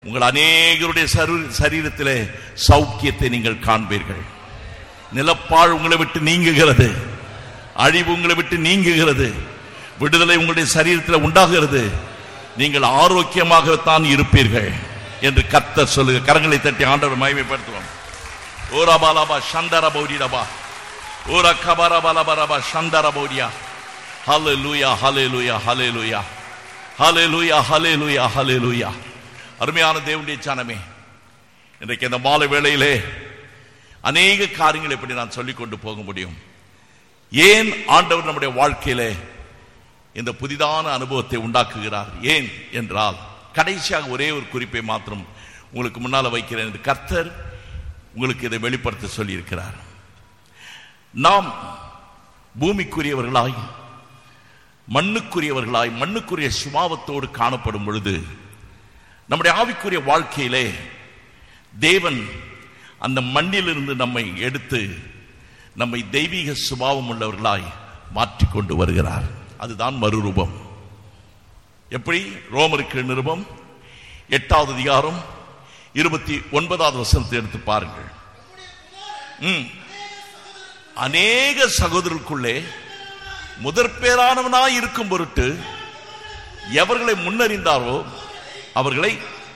உங்கள் அநேகருடைய சரு- சரீரத்திலே சௌக்கியத்தை நீங்கள் காண்பீர்கள் நிலப்பாழ் உங்களை விட்டு நீங்குகிறது அழிவு உங்களை விட்டு நீங்குகிறது விடுதலை உங்களுடைய சரீரத்தில் உண்டாகிறது நீங்கள் ஆரோக்கியமாகத்தான் இருப்பீர்கள் என்று கர்த்தர் சொல்லுங்க கரங்களை தட்டி ஆண்டவர் மகிமைப்படுத்துவோம் ஓரா பாலாபா சந்தர பௌரிடபா ஓரா கபர பலபரபா சந்தர பௌரியா ஹலே லூயா ஹலே லூயா ஹலே லூயா ஹலே லூயா ஹலே லூயா ஹலே லூயா அருமையான தேவனுடைய சனமே இன்றைக்கு இந்த மாலை வேளையிலே அநேக காரியங்களை இப்படி நான் சொல்லிக் கொண்டு போக முடியும் ஏன் ஆண்டவர் நம்முடைய வாழ்க்கையிலே இந்த புதிதான அனுபவத்தை உண்டாக்குகிறார் ஏன் என்றால் கடைசியாக ஒரே ஒரு குறிப்பை மாத்திரம் உங்களுக்கு முன்னால வைக்கிறேன் இந்த கர்த்தர் உங்களுக்கு இதை வெளிப்படுத்த சொல்லியிருக்கிறார் நாம் பூமிக்குரியவர்களாய் மண்ணுக்குரியவர்களாய் மண்ணுக்குரிய சுபாவத்தோடு காணப்படும் பொழுது நம்முடைய ஆவிக்குரிய வாழ்க்கையிலே தேவன் அந்த மண்ணிலிருந்து நம்மை எடுத்து நம்மை தெய்வீக சுபாவம் உள்ளவர்களாய் மாற்றிக்கொண்டு வருகிறார் அதுதான் மறுரூபம் எப்படி ரோமருக்கு நிருபம் எட்டாவது அதிகாரம் இருபத்தி ஒன்பதாவது வசனத்தை எடுத்து பாருங்கள் ம். அநேக சகோதரருக்குள்ளே முதற் பேரானவனாய் இருக்கும் பொருட்டு எவர்களை முன்னறிந்தாரோ அவர்களை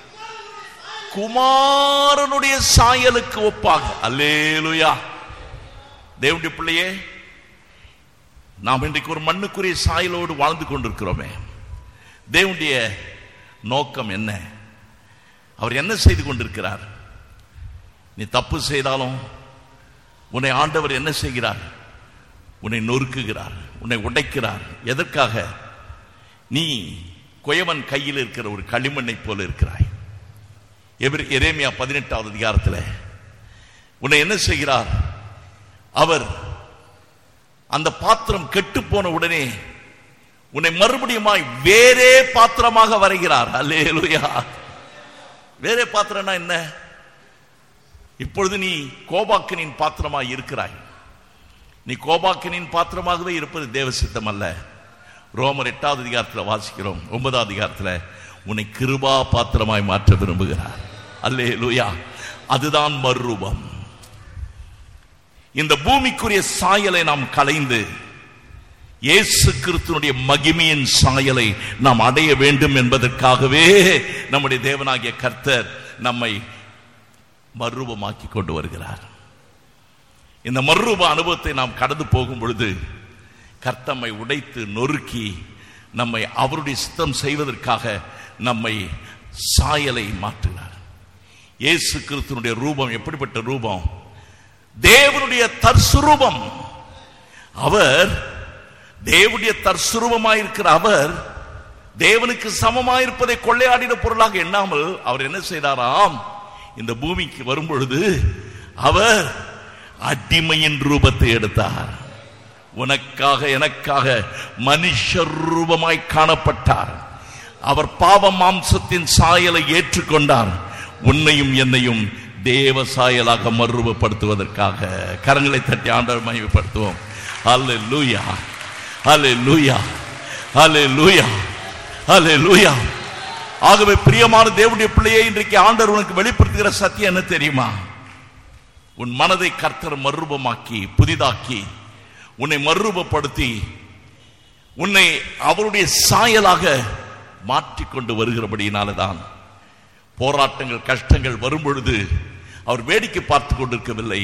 குமாரனுடைய சாயலுக்கு ஒப்பாக அல்லேலுயா தேவனுடைய பிள்ளையே நாம் இன்றைக்கு ஒரு மண்ணுக்குரிய சாயலோடு வாழ்ந்து கொண்டிருக்கிறோமே தேவனுடைய நோக்கம் என்ன அவர் என்ன செய்து கொண்டிருக்கிறார் நீ தப்பு செய்தாலும் உன்னை ஆண்டவர் என்ன செய்கிறார் உன்னை நொறுக்குகிறார் உன்னை உடைக்கிறார் எதற்காக நீ குயவன் கையில் இருக்கிற ஒரு களிமண்ணை போல இருக்கிறாய் எபிர- எரேமியா பதினெட்டாவது அதிகாரத்தில் உன்னை என்ன செய்கிறார் அவர் அந்த பாத்திரம் கெட்டு போன உடனே உன்னை மறுபடியுமாய் வேறே பாத்திரமாக வரைகிறார் அல்லேலூயா வேறே பாத்திரம்னா என்ன இப்பொழுது நீ கோபாக்கினின் பாத்திரமாய் இருக்கிறாய் நீ கோபாக்கினின் பாத்திரமாகவே இருப்பது தேவ சித்தம் அல்ல ரோமர் எட்டாவது அதிகாரத்தில் வாசிக்கிறோம் ஒன்பதாவது அதிகாரத்தில் உன்னை கிருபா பாத்திரமாய் மாற்ற விரும்புகிறார் அல்லே லூயா அதுதான் மறுரூபம் இந்த பூமிக்குரிய சாயலை நாம் கலைந்து இயேசு கிறிஸ்துனுடைய மகிமையின் சாயலை நாம் அடைய வேண்டும் என்பதற்காகவே நம்முடைய தேவனாகிய கர்த்தர் நம்மை மறுரூபமாக்கி கொண்டு வருகிறார் இந்த மறுரூப அனுபவத்தை நாம் கடந்து போகும் பொழுது கர்த்தம்மை உடைத்து நொறுக்கி நம்மை அவருடைய சித்தம் செய்வதற்காக நம்மை சாயலை மாற்றுகிறார் இயேசு கிறிஸ்துனுடைய ரூபம் எப்படிப்பட்ட ரூபம் தேவனுடைய தற்சுரூபம் அவர் தேவனுடைய தற்சுரூபமாயிருக்கிற அவர் தேவனுக்கு சமமாயிருப்பதை கொள்ளையாடின பொருளாக எண்ணாமல் அவர் என்ன செய்தாராம் இந்த பூமிக்கு வரும் பொழுது அவர் அடிமையின் ரூபத்தை எடுத்தார் உனக்காக எனக்காக மனுஷ ரூபமாய் காணப்பட்டார் அவர் பாவ மாம்சத்தின் சாயலை ஏற்றுக்கொண்டார் உன்னையும் என்னையும் தேவ சாயலாக மறுரூபப்படுத்துவதற்காக கரங்களை தட்டி ஆண்டவர் மகிமைப்படுத்துவோம் அல்ல லூயா அல்ல லூயா அல்ல லூயா அல்ல லூயா ஆகவே பிரியமான தேவனுடைய பிள்ளையை இன்றைக்கு ஆண்டவர் உனக்கு வெளிப்படுத்துகிற சத்தியம் என்ன தெரியுமா உன் மனதை கர்த்தர் மறுரூபமாக்கி புதிதாக்கி உன்னை மறுரூபப்படுத்தி உன்னை அவருடைய சாயலாக மாற்றிக்கொண்டு வருகிறபடியினாலதான் போராட்டங்கள் கஷ்டங்கள் வரும் பொழுது அவர் வேடிக்கை பார்த்து கொண்டிருக்கவில்லை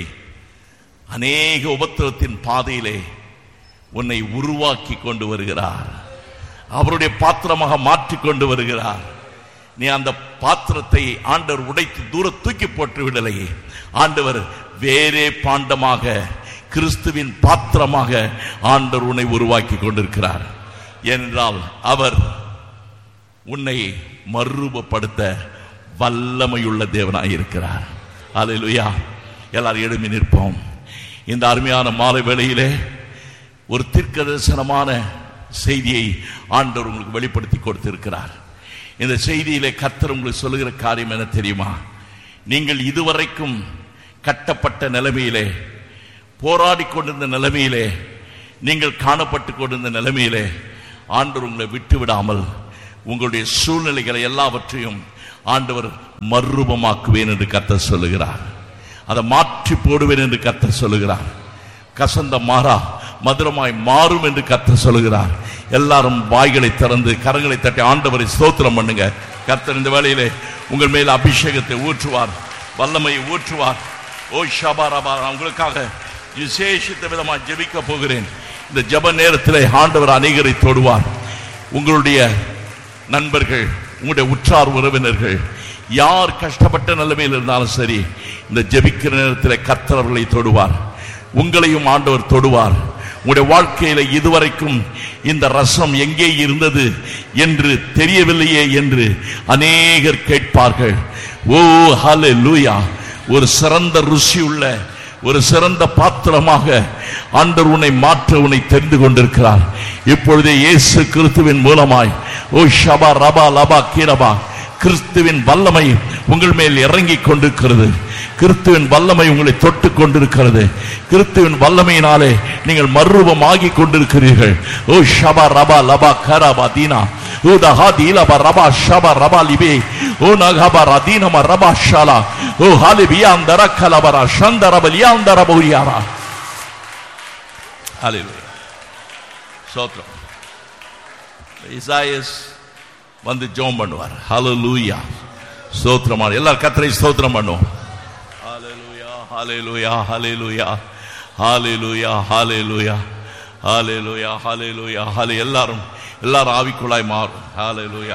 அநேக உபத்திரத்தின் பாதையிலே உன்னை உருவாக்கி கொண்டு வருகிறார் அவருடைய பாத்திரமாக மாற்றிக் கொண்டு வருகிறார் நீ அந்த பாத்திரத்தை ஆண்டவர் உடைத்து தூர தூக்கி போட்டு விடலை ஆண்டவர் வேறே பாண்டமாக கிறிஸ்துவின் பாத்திரமாக ஆண்டவர் உன்னை உருவாக்கி கொண்டிருக்கிறார் என்றால் அவர் உன்னை மறுரூபப்படுத்த வல்லமையுள்ள தேவனாய் இருக்கிறார் அல்லேலூயா எல்லாரும் எழுமி நிற்போம் இந்த அருமையான மாலை வேளையிலே ஒரு தீர்க்க தரிசனமான செய்தியை ஆண்டவர் உங்களுக்கு வெளிப்படுத்தி கொடுத்திருக்கிறார் இந்த செய்தியிலே கர்த்தர் உங்களுக்கு சொல்லுகிற காரியம் என்ன தெரியுமா நீங்கள் இதுவரைக்கும் கட்டப்பட்ட நிலைமையிலே போராடி கொண்டிருந்த நிலைமையிலே நீங்கள் காணப்பட்டு கொண்டிருந்த நிலைமையிலே ஆண்டவர் உங்களை விட்டு விடாமல் உங்களுடைய சூழ்நிலைகளை எல்லாவற்றையும் ஆண்டவர் மறுரூபமாக்குவேன் என்று கர்த்தர் சொல்லுகிறார் அதை மாற்றி போடுவேன் என்று கர்த்தர் சொல்லுகிறார் கசந்த மாறா மதுரமாய் மாறும் என்று கர்த்தர் சொல்லுகிறார் எல்லாரும் வாய்களை திறந்து கரங்களை தட்டி ஆண்டவரை ஸ்தோத்திரம் பண்ணுங்க கர்த்தர் இந்த வேளையிலே உங்கள் மேல் அபிஷேகத்தை ஊற்றுவார் வல்லமையை ஊற்றுவார் ஓ ஷபாரபா நான் உங்களுக்காக விசேஷித்த விதமாக ஜெபிக்க போகிறேன் இந்த ஜெப நேரத்திலே ஆண்டவர் அநேகரை தொடுவார் உங்களுடைய நண்பர்கள் உங்களுடைய உற்றார் உறவினர்கள் யார் கஷ்டப்பட்ட நிலைமையில் இருந்தாலும் சரி இந்த ஜெபிக்கிற நேரத்தில் கர்த்தர் அவர்களை தொடுவார் உங்களையும் ஆண்டவர் தொடுவார் உங்களுடைய வாழ்க்கையில இதுவரைக்கும் இந்த ரசம் எங்கே இருந்தது என்று தெரியவில்லையே என்று அநேகர் கேட்பார்கள் ஓ ஹலே லூயா ஒரு சிறந்த ருசி உள்ள ஒரு சிறந்த பாத்திரமாக ஆண்டவர் உன்னை மாற்ற உன்னை தெரிந்து கொண்டிருக்கிறார் இப்பொழுதே இயேசு கிறிஸ்துவின் மூலமாய் ஓ ஷபா ரபா லபா கீரபா கிறிஸ்துவின் வல்லமை உங்கள் மேல் இறங்கி கொண்டிருக்கிறது கிறிஸ்துவின் வல்லமை உங்களை தொட்டு கொண்டிருக்கிறது கிறிஸ்துவின் வல்லமையினாலே நீங்கள் மறுரூபமாகி கொண்டிருக்கிறீர்கள் ஓ ஷபா ரபா லபா கரபா தீனா ஓ தஹா தீலபா ரபா ஷபா ரபா லிபே ஓ நகபா ரதீனம ரபா ஷாலா ஓ ஹாலிபியா அந்தர கலபரா ஷந்தரப லியாந்தர பௌரியாரா ஹalleluya ஸ்தோத்திரம் இசாயஸ் வந்து ஜெபம் பண்ணுவார் ஹalleluya ஸ்தோத்திரமான எல்லாரும் கர்த்தரை ஸ்தோத்திரம் பண்ணுவோம் ஹalleluya ஹalleluya ஹalleluya ஹalleluya ஹalleluya ஹalleluya ஹalleluya ஹalலே எல்லாரும் எல்லாரும் ஆவிக்குள்ளாய் மாறும் ஹalleluya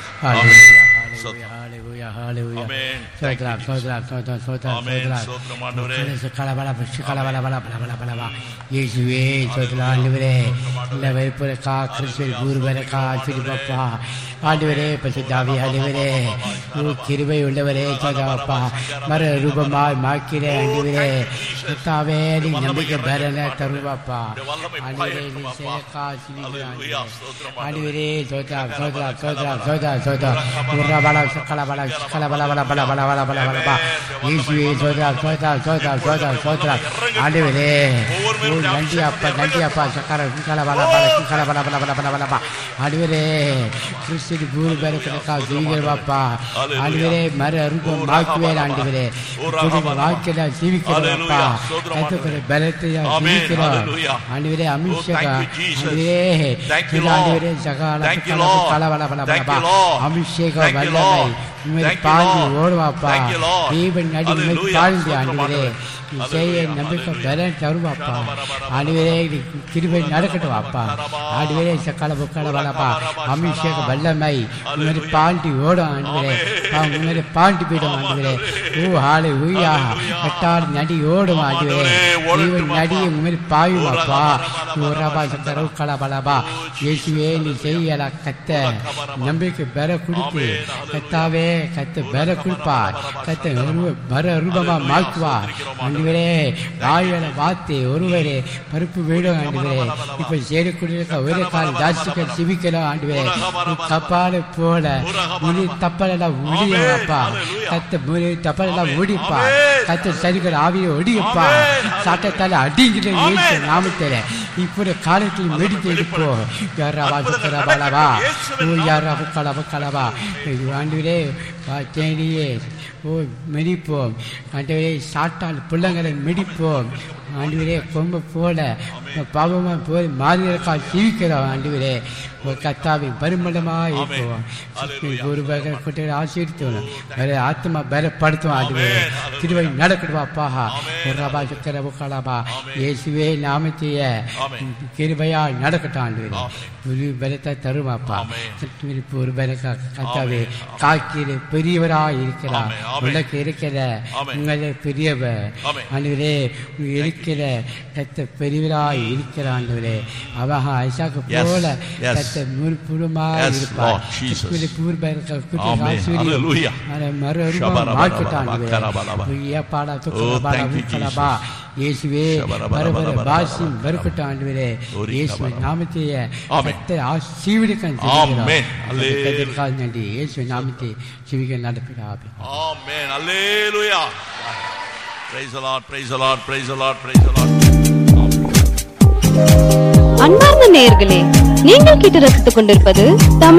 Hallelujah, hallelujah, hallelujah. Amen. சோத்ரா, சோத்ரா, சோத்ரா, சோத்ரா, Amen. சோத்ரா. சோத்திரம் ஆண்டவரே. கலபல, கலபல, பல, பல, பல, பல, பல. இயேசுவே சோத்ரா, ஆண்டவரே இந்த வைப்புரக்கா கிறிஸ்துவ குருவரக்கா சிறுபப்பா ஆண்டவரே பசுதாவி ஆண்டவரே உன் கிருபை உள்ளவரே சோதாப்பா மர ரூபமாய் மாக்கிறே ஆண்டவரே சுத்தாவே நீ நம்பிக்கை பரண தருவாப்பா ஆண்டவரே நீ சேக்கா சிவிக்கிறா ஆண்டவரே சோத்ரா சோத்ரா சோத்ரா சோத்ரா சோத்ரா உர்ரா பல சக்கல பல சக்கல பல பல பல பல பல பல பல பல இயேசுவே சோத்ரா சோத்ரா சோத்ரா சோத்ரா சோத்ரா ஆண்டவரே ஓ நன்றி அப்பா நன்றி அப்பா சக்கர சிக்கல பல பல சிக்கல பல பல பல பல பல பல ஆண்டவரே கிறிஸ்து பூரி பேரக்கா ஜீவிக்கிறவாப்பா ஆண்டவரே மர அருகம் வாக்குவேன் ஆண்டவரே புதிய வாக்கில ஜீவிக்கிறவாப்பா கத்துக்கிற பலத்தையா ஜீவிக்கிறோம் ஆண்டவரே அமிஷேகா ஆண்டவரே ஆண்டவரே சகால கல பல பல பல பல அபிஷேக வல்லமை உண்மை பாஞ்சு ஓடுவாப்பா தீபன் நடி உண்மை பாழ்ந்து ஆண்டவரே நீ செய்ய நம்பிக்கை பலன் தருவாப்பா ஆண்டவரே நீ கிருபை நடக்கட்டும் அப்பா ஆண்டவரே சக்கால புக்கால வளப்பா அபிஷேக வல்லமை உண்மை பாண்டி ஓடும் ஆண்டவரே உண்மை பாண்டி போயிடும் ஆண்டவரே ஓ ஆளு ஊயா கட்டால் நடி ஓடும் ஆண்டவரே தீபன் நடி உண்மை பாயும் அப்பா ஊராபா சக்கர உக்கல பலபா இயேசுவே நீ செய்யல கத்த நம்பிக்கை பெற கொடுத்து கத்தாவே கத்த பெற கொடுப்பார் கத்த உருவ- பர ரூபமா மாற்றுவார் ஆண்டவரே வாயுல வாத்து ஒருவரே பருப்பு வீடும் ஆண்டவரே இப்ப சேரக்கூடிய ஒரே கால் ஜாஸ்திக்க சிவிக்கலாம் ஆண்டவரே நீ கப்பால போல முடி தப்பலெல்லாம் முடியப்பா கத்த முடி தப்பலெல்லாம் முடிப்பா கத்த சரிகள் ஆவியை ஒடியப்பா சாட்டத்தால அடிங்கிற இயேசு நாமத்தில இப்படி காலத்தில் மெடித்து எடுப்போ யாரா சுக்கரா பாலவா ஓ யாரா புக்கலா புக்கலவா ஆண்டுவிலே தேனியே ஓ மெடிப்போம் ஆண்டவரே சாட்டால் பிள்ளைங்களை மெடிப்போம் ஆண்டுவிலே கொம்ப போல பாவமா போய் மாறியற்கா ஜீவிக்கிறோம் ஆண்டுவிலே ஒரு கத்தாவை பருமண்டமா இருப்போம் ஒரு வகை கொட்டை ஆசீர்த்தோம் வேற ஆத்மா பலப்படுத்தும் ஆண்டுவிலே திருவை நடக்கடுவாப்பா ஒரு ரபா சுக்கர புக்கலாபா இயேசுவே நாமத்தைய கிருபையா நடக்கட்டும் ஆண்டுவிலே ஒரு பலத்தை தருவாப்பா ஒரு பலக்கா கத்தாவே காக்கிற பெரியவராய் இருக்கிறார் உனக்கு இருக்கிற உங்களை பெரியவர் ஆண்டவரே இருக்கிற கத்த பெரியவராய் இருக்கிற ஆண்டவரே அவக ஐசாக்கு Yes, போல yes. கத்த முற்புறமாய் Yes, இருப்பார் Lord Jesus. Amen. பூர்வ Hallelujah. Shabarabarabarabarabarabara. Oh, thank you, இயேசுவே பரபர பாசிம் பருக்கட்டும் ஆண்டவரே இயேசு நாமத்தைய Amen. கத்த ஆசீர்வதிக்க Amen. Hallelujah. நன்றி இயேசு நாமத்தை சிவிக்க நடப்பிடாது Amen. Hallelujah. Praise the Lord, praise the Lord, praise the Lord, praise the Lord. அன்பார்ந்த நேயர்களே நீங்கள் கேட்டு ரசித்துக் கொண்டிருப்பது தமிழ்